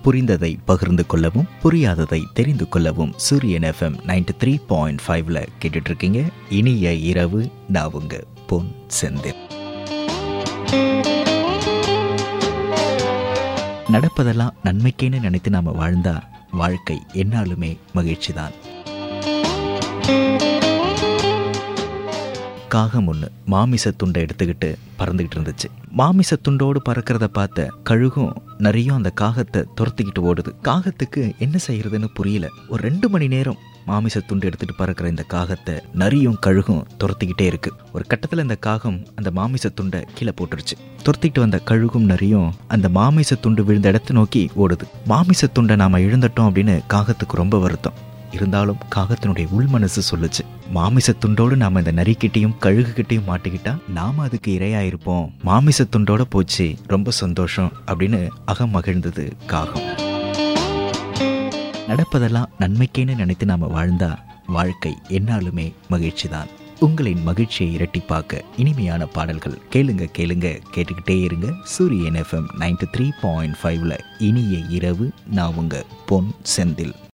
புரிந்ததை பகிர்ந்து கொள்ளவும் புரியாததை தெரிந்து கொள்ளவும் சூரியன் எஃப்எம் நைன்டி த்ரீ பாயிண்ட் ஃபைவ்ல கேட்டுட்டு இருக்கீங்க இனிய இரவு நான் உங்க பொன் செந்தில் நடப்பதெல்லாம் நன்மைக்கேன்னு நினைத்து நாம வாழ்ந்தா வாழ்க்கை என்னாலுமே மகிழ்ச்சி தான் காகம் ஒன்று மாமிச துண்டை எடுத்துக்கிட்டு பறந்துக்கிட்டு இருந்துச்சு மாமிச துண்டோடு பறக்கிறத பார்த்த கழுகும் நிறைய அந்த காகத்தை துரத்திக்கிட்டு ஓடுது காகத்துக்கு என்ன செய்யறதுன்னு புரியல ஒரு ரெண்டு மணி நேரம் மாமிச துண்டு எடுத்துட்டு பறக்கிற இந்த காகத்தை நரியும் கழுகும் துரத்திக்கிட்டே இருக்கு ஒரு கட்டத்தில் இந்த காகம் அந்த மாமிச துண்டை கீழே போட்டுருச்சு துரத்திக்கிட்டு வந்த கழுகும் நரியும் அந்த மாமிச துண்டு விழுந்த இடத்தை நோக்கி ஓடுது மாமிச துண்டை நாம இழந்துட்டோம் அப்படின்னு காகத்துக்கு ரொம்ப வருத்தம் இருந்தாலும் காகத்தினுடைய உள் மனசு சொல்லுச்சு மாமிச துண்டோடு நாம இந்த நரிக்கிட்டையும் கழுகுகிட்டையும் மாட்டிக்கிட்டா நாம அதுக்கு இரையாயிருப்போம் மாமிச துண்டோட போச்சு ரொம்ப சந்தோஷம் அப்படின்னு அகம் மகிழ்ந்தது காகம் நடப்பதெல்லாம் நன்மைக்கேன்னு நினைத்து நாம வாழ்ந்தா வாழ்க்கை என்னாலுமே மகிழ்ச்சி தான் உங்களின் மகிழ்ச்சியை இரட்டிப்பாக்க இனிமையான பாடல்கள் கேளுங்க கேளுங்க கேட்டுக்கிட்டே இருங்க சூரியன் எஃப்எம் நைன்டி த்ரீ பாயிண்ட் ஃபைவ்ல இனிய இரவு நான் உங்க பொன் செந்தில்